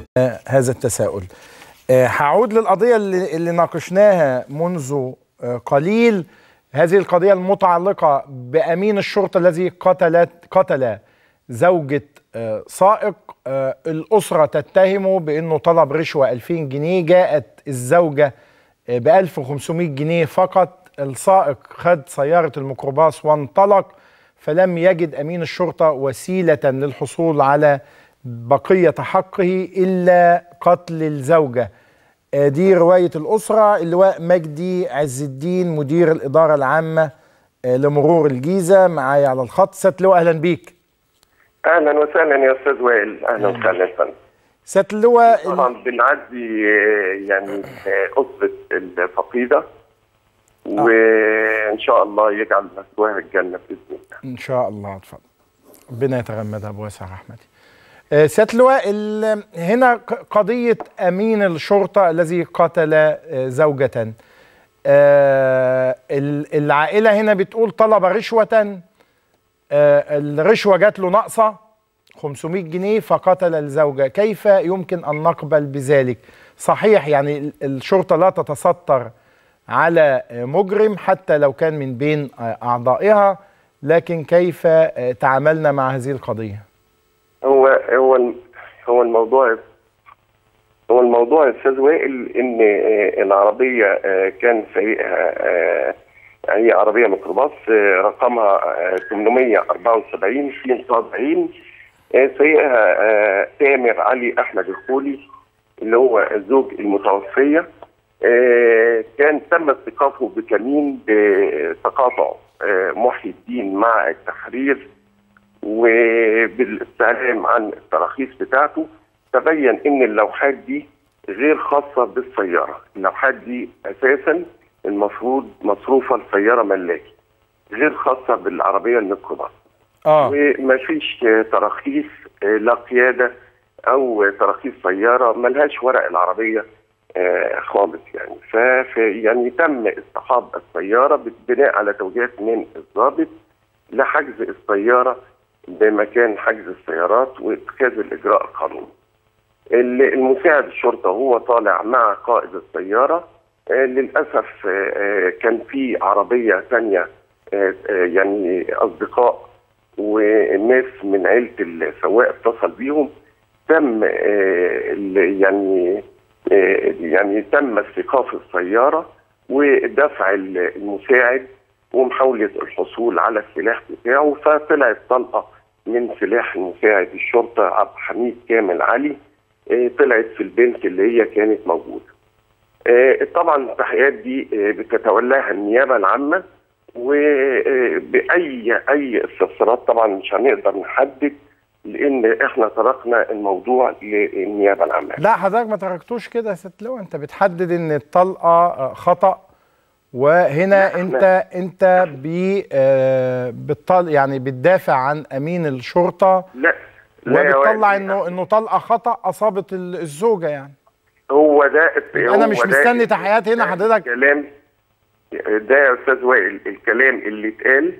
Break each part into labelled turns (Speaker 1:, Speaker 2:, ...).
Speaker 1: هذا التساؤل آه، هعود للقضية اللي, اللي ناقشناها منذ آه، قليل هذه القضية المتعلقة بأمين الشرطة الذي قتلت قتل زوجة آه، سائق آه، الأسرة تتهمه بأنه طلب رشوة 2000 جنيه جاءت الزوجة ب 1500 جنيه فقط السائق خد سيارة الميكروباص وانطلق فلم يجد أمين الشرطة وسيلة للحصول على بقية حقه إلا قتل الزوجة آه، دي رواية الأسرة اللواء مجدي عز الدين مدير الإدارة العامة آه، لمرور الجيزة معايا على الخط سيادة اللواء أهلا بيك
Speaker 2: اهلا وسهلا يا استاذ وائل اهلا وسهلا يا فندم
Speaker 1: سيادة اللواء
Speaker 2: طبعا بنعزي آه، يعني آه، اسره الفقيده وان شاء الله يجعل مثواها الجنه باذن الله
Speaker 1: إن شاء الله اتفضل ربنا يتغمدها بواسع رحمته آه، سيادة اللواء ال- هنا ق- قضية أمين الشرطة الذي قتل آه، زوجة آه، ال- العائلة هنا بتقول طلب رشوة آه، الرشوة جات له ناقصة 500 جنيه فقتل الزوجة كيف يمكن أن نقبل بذلك صحيح يعني ال- الشرطة لا تتستر على آه، مجرم حتى لو كان من بين آه، أعضائها لكن كيف آه، تعاملنا مع هذه القضية
Speaker 2: هو هو هو الموضوع هو الموضوع يا استاذ وائل ان آه، العربيه آه، كان سايقها آه، هي عربيه ميكروباص آه، رقمها آه، 874 72 آه، سايقها آه، تامر علي احمد الخولي اللي هو زوج المتوفيه آه، كان تم استيقافه بكمين بتقاطع آه، محي الدين مع التحرير وبالاستعلام عن التراخيص بتاعته تبين ان اللوحات دي غير خاصه بالسياره، اللوحات دي اساسا المفروض مصروفه لسياره ملاكي غير خاصه بالعربيه الميكروباص.
Speaker 1: اه
Speaker 2: وما فيش تراخيص آه، لا قياده او تراخيص سياره ملهاش ورق العربيه آه، خالص يعني ف ف- يعني تم اصطحاب السياره بناء على توجيهات من الضابط لحجز السياره بمكان حجز السيارات واتخاذ الاجراء القانوني. ال- المساعد الشرطه هو طالع مع قائد السياره آه، للاسف آه، آه، كان في عربيه ثانيه يعني اصدقاء وناس من عيله السواق اتصل بيهم تم آه، ال- يعني آه، يعني تم استيقاف السياره ودفع ال- المساعد ومحاوله الحصول على السلاح بتاعه فطلعت طلقه من سلاح المساعد الشرطه عبد الحميد كامل علي آه، طلعت في البنت اللي هي كانت موجوده. آه، طبعا التحقيقات دي آه، بتتولاها النيابه العامه وباي اي استفسارات طبعا مش هنقدر نحدد لان احنا تركنا الموضوع للنيابه العامه.
Speaker 1: لا حضرتك ما تركتوش كده يا ست لو انت بتحدد ان الطلقه آه، خطا وهنا انت انت بي آه، بتطل يعني بتدافع عن امين الشرطه
Speaker 2: لا لا يا
Speaker 1: وبتطلع
Speaker 2: وائل،
Speaker 1: انه انه طلقه خطا اصابت ال- الزوجه يعني
Speaker 2: هو ده
Speaker 1: أنا
Speaker 2: هو
Speaker 1: مش
Speaker 2: ده
Speaker 1: مستني تحقيقات هنا
Speaker 2: ده
Speaker 1: حضرتك.
Speaker 2: الكلام ده يا استاذ وائل الكلام اللي اتقال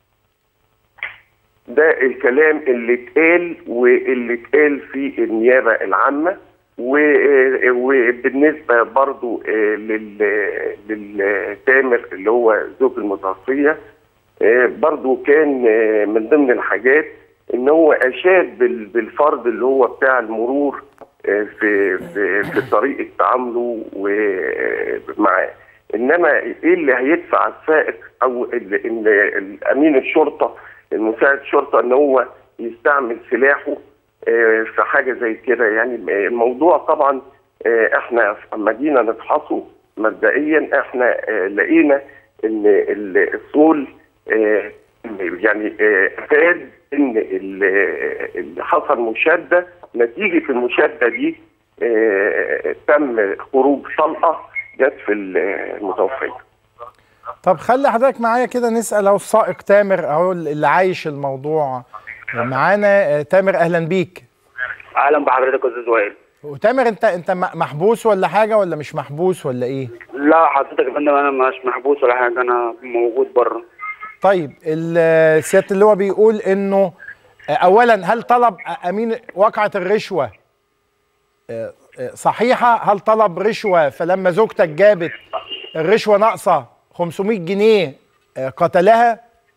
Speaker 2: ده الكلام اللي اتقال واللي اتقال في النيابه العامه و- وبالنسبه برضو آه، لل- للتامر اللي هو زوج المتوفيه آه، برضو كان آه، من ضمن الحاجات ان هو اشاد بال- بالفرد اللي هو بتاع المرور آه، في في في طريقه تعامله ومعاه انما ايه اللي هيدفع السائق او ال- ان امين الشرطه المساعد الشرطه ان هو يستعمل سلاحه آه، في حاجه زي كده يعني الموضوع طبعا آه، احنا لما جينا نفحصه مبدئيا احنا آه، لقينا ان ال- الصول آه، يعني آه، افاد ان ال- اللي حصل مشاده نتيجه المشاده دي آه، تم خروج طلقه جت في المتوفيه
Speaker 1: طب خلي حضرتك معايا كده نسال اهو السائق تامر اهو اللي عايش الموضوع معانا آه، تامر اهلا بيك
Speaker 3: اهلا بحضرتك يا استاذ وائل
Speaker 1: وتامر انت انت م- محبوس ولا حاجه ولا مش محبوس ولا ايه
Speaker 3: لا حضرتك يا فندم انا مش محبوس ولا حاجه انا موجود بره
Speaker 1: طيب ال- سياده اللي هو بيقول انه اولا هل طلب امين واقعه الرشوه آه، آه، صحيحه هل طلب رشوه فلما زوجتك جابت الرشوه ناقصه 500 جنيه آه، قتلها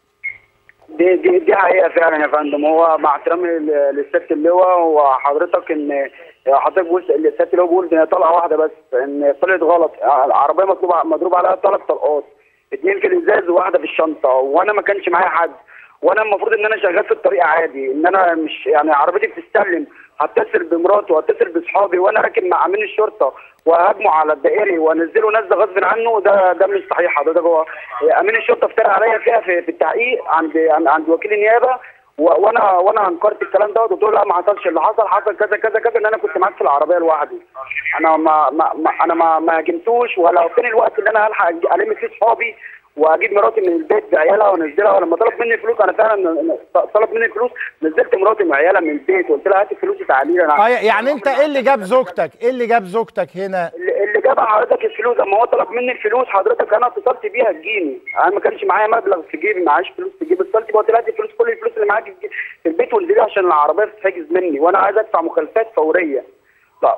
Speaker 3: دي دي دي حقيقه فعلا يا فندم هو مع احترامي ل- للست اللواء وحضرتك ان حضرتك بص الست اللواء بيقول ان هي طلقه واحده بس ان طلعت غلط العربيه مطلوب مضروب عليها ثلاث طلقات اثنين في الازاز وواحده في الشنطه وانا ما كانش معايا حد وانا المفروض ان انا شغال في الطريق عادي ان انا مش يعني عربيتي بتستلم هتصل بمراتي وهتصل باصحابي وانا راكب مع امين الشرطه وهاجمه على الدائري وانزله نزله غصب عنه ده ده مش صحيح حضرتك هو امين الشرطه افترى عليا فيها في, في التحقيق عند عند وكيل النيابه و- وانا وانا انكرت الكلام دوت وقلت له لا ما حصلش اللي حصل حصل كذا كذا كذا ان انا كنت معاك في العربيه لوحدي انا ما, ما, ما انا ما ما هاجمتوش ولا فين الوقت اللي انا الحق أج- الم فيه اصحابي واجيب مراتي من البيت بعيالها وانزلها ولما طلب مني فلوس انا فعلا طلب مني فلوس نزلت مراتي وعيالها من البيت وقلت لها هاتي فلوسي تعالي لي انا
Speaker 1: اه يعني انت ايه اللي جاب زوجتك ايه اللي جاب زوجتك هنا
Speaker 3: اللي اللي جاب حضرتك الفلوس اما هو طلب مني الفلوس حضرتك انا اتصلت بيها تجيني انا ما كانش معايا مبلغ في جيبي معاش فلوس في جيبي اتصلت بيها قلت لها هاتي الفلوس كل الفلوس اللي معاكي في في البيت وانزلي عشان العربيه بتتحجز مني وانا عايز ادفع مخالفات فوريه طب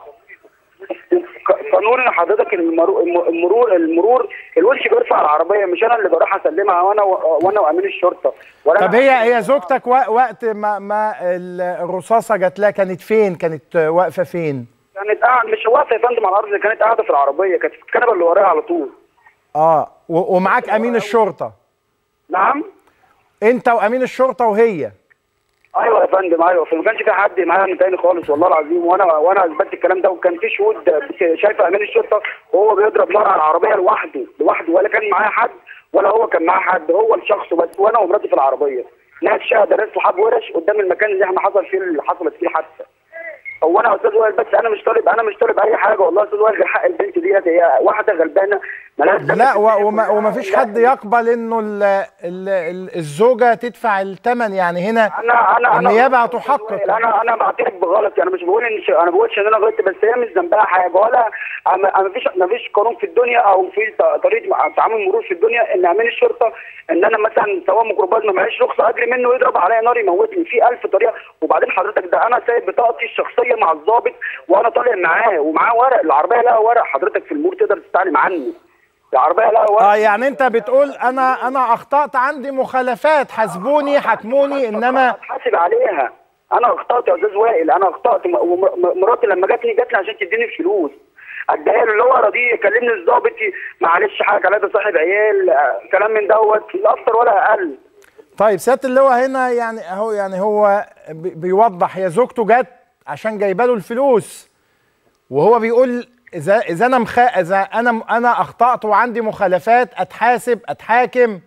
Speaker 3: ق- قانون حضرتك المرور المرور المرور الونش بيرفع العربيه مش انا اللي بروح اسلمها وانا وانا وامين الشرطه ولا
Speaker 1: طب هي هي زوجتك وا- وقت ما ما ال- الرصاصه جات لها كانت فين كانت آه، واقفه فين
Speaker 3: كانت قاعده مش واقفه يا فندم على الارض كانت قاعده في العربيه كانت في الكنبه اللي ورايا على طول
Speaker 1: اه و- ومعاك امين الشرطه
Speaker 3: نعم
Speaker 1: انت وامين الشرطه وهي
Speaker 3: ايوه يا فندم ايوه فما كانش في حد معايا تاني خالص والله العظيم وانا وانا اثبتت الكلام ده وكان في شهود بت- شايفه امين الشرطه وهو بيضرب نار على العربيه لوحده لوحده ولا كان معايا حد ولا هو كان معاه حد هو الشخص بس وانا ومراتي في العربيه ناس شاهده ناس صحاب ورش قدام المكان اللي احنا حصل فيه اللي حصلت فيه الحادثه هو انا يا استاذ وائل بس انا مش طالب انا مش طالب اي حاجه والله يا استاذ وائل غير حق البنت ديت هي واحده غلبانه مالهاش دم
Speaker 1: لا
Speaker 3: في
Speaker 1: و-
Speaker 3: الدنيا
Speaker 1: وما,
Speaker 3: كلها.
Speaker 1: وما فيش
Speaker 3: لا،
Speaker 1: حد يقبل انه ال ال ال الزوجه تدفع الثمن يعني هنا
Speaker 3: انا انا
Speaker 1: النيابه
Speaker 3: أنا-
Speaker 1: هتحقق
Speaker 3: انا انا بعترف بغلطي انا مش بقول ان ش... انا بقولش ان انا غلطت بس هي مش ذنبها حاجه ولا ما ما فيش ما فيش قانون في الدنيا او في ط- طريقه مع- تعامل مرور في الدنيا ان امين الشرطه ان انا مثلا سواق ميكروباص ما معيش رخصه اجري منه يضرب عليا نار يموتني في ألف طريقه وبعدين حضرتك ده انا سايب بطاقتي الشخصيه مع الضابط وانا طالع معاه ومعاه ورق العربيه لها ورق حضرتك في المرور تقدر تستعلم عني العربيه لها ورق
Speaker 1: اه يعني انت بتقول انا انا اخطات عندي مخالفات حاسبوني حكموني انما
Speaker 3: اتحاسب عليها انا اخطات يا استاذ وائل انا اخطات ومراتي لما جاتني جاتني عشان تديني الفلوس اديها له اللي هو راضي يكلمني الظابط معلش حاجه عليا ده صاحب عيال آه، كلام من دوت لا اكتر ولا اقل
Speaker 1: طيب سياده اللواء هنا يعني هو يعني هو بي- بيوضح هي زوجته جت عشان جايبه له الفلوس وهو بيقول اذا اذا انا مخ... اذا انا انا اخطات وعندي مخالفات اتحاسب اتحاكم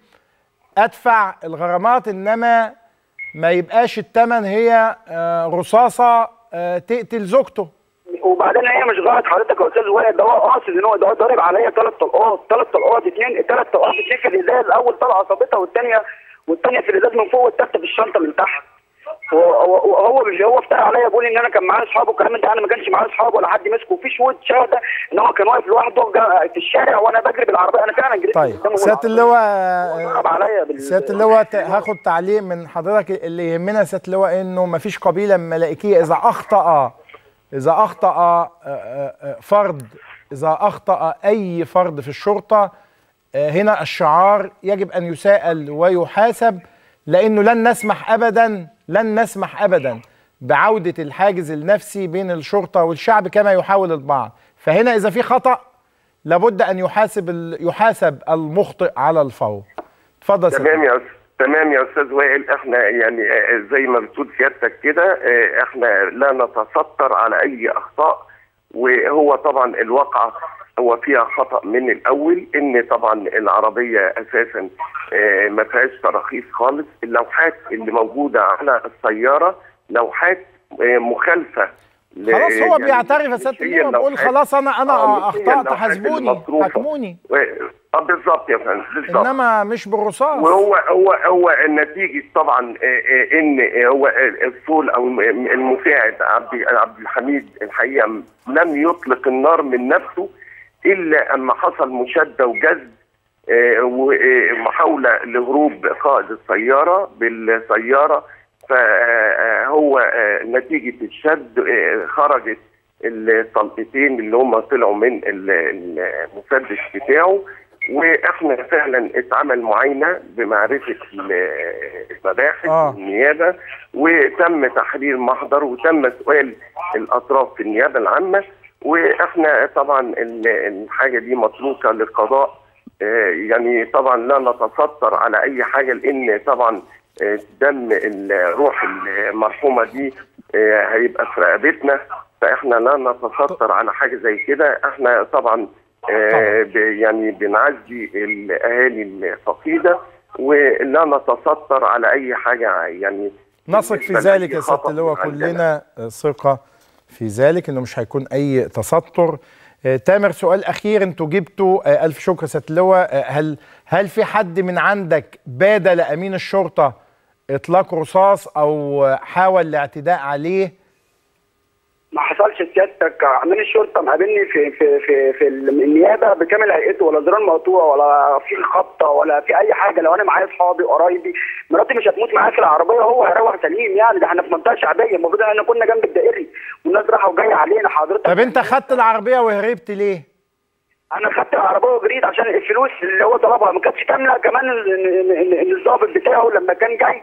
Speaker 1: ادفع الغرامات انما ما يبقاش الثمن هي آه، رصاصه آه، تقتل زوجته
Speaker 3: وبعدين هي مش غلط حضرتك يا استاذ وائل ده هو قاصد ان هو ده ضارب عليا ثلاث طلقات ثلاث طلقات اثنين ثلاث طلقات اثنين في الازاز اول طلقه اصابتها والثانيه والثانيه في الازاز من فوق والثالثه في الشنطه من تحت هو هو هو مش هو افترى عليا بيقول ان انا كان معايا اصحاب والكلام ده انا ما كانش معايا اصحاب ولا حد مسكه وفي شهود شاهده ان هو كان واقف لوحده جا- في الشارع وانا بجري بالعربيه انا فعلا جريت
Speaker 1: طيب
Speaker 3: قدامه
Speaker 1: سياده
Speaker 3: بالعربية.
Speaker 1: اللواء
Speaker 3: ضرب عليا بال
Speaker 1: سياده اللواء ت- هاخد تعليق من حضرتك اللي يهمنا سياده اللواء انه ما فيش قبيله ملائكيه اذا اخطا اذا اخطا آه، آه، آه، فرد اذا اخطا اي فرد في الشرطه آه، هنا الشعار يجب ان يساءل ويحاسب لانه لن نسمح ابدا لن نسمح ابدا بعوده الحاجز النفسي بين الشرطه والشعب كما يحاول البعض فهنا اذا في خطا لابد ان يحاسب ال- يحاسب المخطئ على الفور اتفضل سيادة.
Speaker 2: تمام يا أس- تمام يا استاذ وائل احنا يعني آه، زي ما بتقول سيادتك كده آه، احنا لا نتستر على اي اخطاء وهو طبعا الواقعه هو فيها خطا من الاول ان طبعا العربيه اساسا آه، ما فيهاش تراخيص خالص اللوحات اللي موجوده على السياره لوحات آه، مخالفه ل-
Speaker 1: خلاص هو
Speaker 2: يعني
Speaker 1: بيعترف يا
Speaker 2: مش
Speaker 1: سياده
Speaker 2: هي
Speaker 1: اللواء بيقول
Speaker 2: اللوحات-
Speaker 1: خلاص انا انا
Speaker 2: آه، مش هي
Speaker 1: اخطات
Speaker 2: اللوحات
Speaker 1: حاسبوني
Speaker 2: المصروفة.
Speaker 1: حكموني
Speaker 2: و- اه بالظبط يا فندم بالظبط
Speaker 1: انما مش بالرصاص
Speaker 2: وهو هو هو النتيجه طبعا آه، آه، ان هو الصول او الم- المساعد عبد عبد الحميد الحقيقه لم يطلق النار من نفسه الا اما حصل مشاده وجذب آه، ومحاوله لهروب قائد السياره بالسياره فهو نتيجه الشد آه، خرجت الطلقتين اللي هم طلعوا من ال- المسدس بتاعه واحنا فعلا اتعمل معاينه بمعرفه ال- المباحث
Speaker 1: آه.
Speaker 2: والنيابه وتم تحرير محضر وتم سؤال الاطراف في النيابه العامه واحنا طبعا ال- الحاجه دي متروكه للقضاء آه، يعني طبعا لا نتستر على اي حاجه لان طبعا آه، دم ال- روح المرحومه دي آه، هيبقى في رقبتنا فاحنا لا نتستر على حاجه زي كده احنا طبعا آه، ب- يعني بنعزي الاهالي الفقيده ولا نتستر على اي حاجه يعني
Speaker 1: نثق في
Speaker 2: بالنسبة
Speaker 1: ذلك
Speaker 2: لأي
Speaker 1: يا سياده
Speaker 2: خطأ
Speaker 1: اللواء
Speaker 2: من عندنا.
Speaker 1: كلنا ثقه في ذلك انه مش هيكون اي تستر آه، تامر سؤال اخير انتوا جبتوا آه، الف شكر يا سياده اللواء آه، هل هل في حد من عندك بادى لامين الشرطه اطلاق رصاص او آه، حاول الاعتداء عليه
Speaker 3: ما حصلش سيادتك امين الشرطه مقابلني في في في في النيابه بكامل هيئته ولا زرار مقطوع ولا في خبطه ولا في اي حاجه لو انا معايا اصحابي وقرايبي مراتي مش هتموت معايا في العربيه هو هيروح سليم يعني ده احنا في منطقه شعبيه المفروض ان احنا كنا جنب الدائري والناس رايحه وجايه علينا حضرتك
Speaker 1: طب انت خدت العربيه وهربت ليه
Speaker 3: انا خدت العربيه وجريت عشان الفلوس اللي هو طلبها ما كانتش كامله كمان ال- ال- ال- ال- الضابط بتاعه لما كان جاي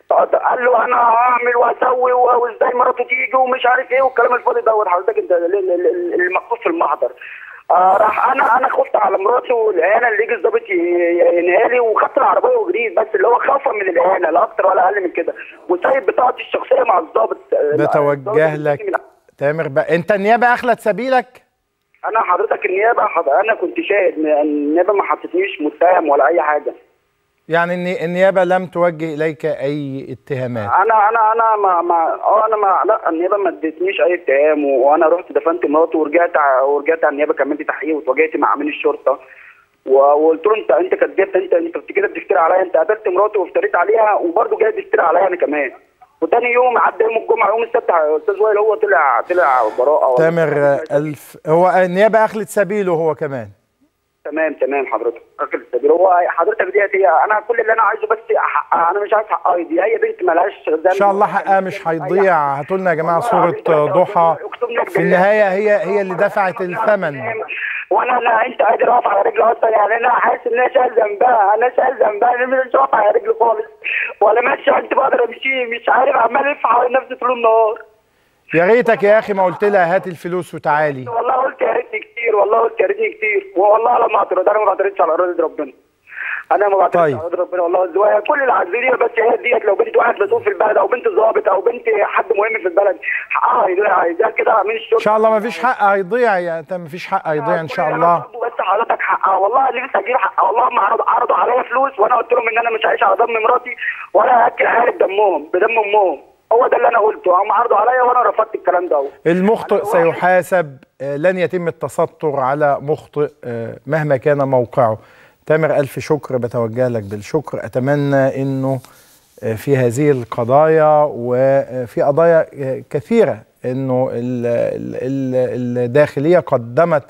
Speaker 3: قال له انا هعمل واسوي و- وازاي مراته تيجي ومش عارف ايه والكلام الفاضي دوت حضرتك انت ال- ال- ال- المكتوب في المحضر آه راح انا انا خفت على مراتي والاهانه اللي يجي الضابط ي- ي- ينهى لي وخدت العربيه وجريت بس اللي هو خوفا من الاهانه لا اكتر ولا اقل من كده وسايب بطاقتي الشخصيه مع الضابط
Speaker 1: ده توجه لك تامر بقى انت النيابه اخلت سبيلك
Speaker 3: انا حضرتك النيابه حض... انا كنت شاهد النيابه ما حطتنيش متهم ولا اي حاجه
Speaker 1: يعني الني- النيابه لم توجه اليك اي اتهامات
Speaker 3: انا انا انا ما ما اه انا ما لا النيابه ما ادتنيش اي اتهام و- وانا رحت دفنت مراتي ورجعت ع- ورجعت على النيابه كملت تحقيق واتواجهت مع امين الشرطه و- وقلت له انت انت كدبت انت انت كده بتفتري عليا انت قتلت مراتي وافتريت عليها وبرضه جاي تفتري عليا انا كمان وتاني يوم عدى يوم الجمعه يوم السبت استاذ وائل هو طلع طلع براءه ولا-
Speaker 1: تامر آه، الف هو النيابه اخلت سبيله هو كمان
Speaker 3: تمام تمام حضرتك اخر السبيل هو حضرتك ديت هي انا كل اللي انا عايزه بس حقها انا مش عايز حقها دي هي بنت مالهاش ذنب
Speaker 1: ان شاء الله حقها مش هيضيع هاتوا لنا يا جماعه صوره ضحى في النهايه هي هي اللي دفعت الثمن
Speaker 3: وانا انا انت قادر اقف على رجلي اصلا يعني انا حاسس ان انا شايل ذنبها انا شايل ذنبها انا مش واقف على رجلي خالص ولا ماشي انت بقدر امشي مش عارف عمال الف حوالين نفسي طول النهار
Speaker 1: يا ريتك يا اخي ما قلت لها هات الفلوس وتعالي
Speaker 3: والله قلت يا ريتني كتير والله قلت يا ريتني كتير والله لا ما اعترض انا ما بعترضش على اراده ربنا انا ما بعترضش
Speaker 1: طيب.
Speaker 3: على اراده ربنا والله الزوايا كل العزيزيه بس هي ديت لو بنت واحد مسؤول في البلد او بنت ضابط او بنت حد مهم في البلد حقها هيضيع هيضيع كده من الشرطه
Speaker 1: ان شاء الله ما فيش حق هيضيع يا ما فيش حق هيضيع ان شاء الله
Speaker 3: بس حضرتك حقها والله اللي لسه هجيب حقها والله ما عرضوا عرضوا عليا فلوس وانا قلت لهم ان انا مش هعيش على دم مراتي ولا هاكل عيالي بدمهم بدم امهم هو ده اللي انا قلته هم عرضوا عليا وانا رفضت الكلام ده
Speaker 1: المخطئ سيحاسب آه، لن يتم التستر على مخطئ آه، مهما كان موقعه تامر ألف شكر بتوجه لك بالشكر أتمنى أنه آه، في هذه القضايا وفي قضايا آه، كثيرة أنه ال- ال- ال- الداخلية قدمت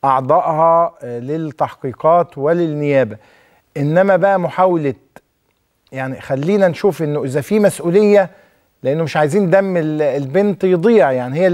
Speaker 1: أعضائها آه، للتحقيقات وللنيابة إنما بقى محاولة يعني خلينا نشوف انه اذا في مسؤوليه لانه مش عايزين دم ال- البنت يضيع يعني هي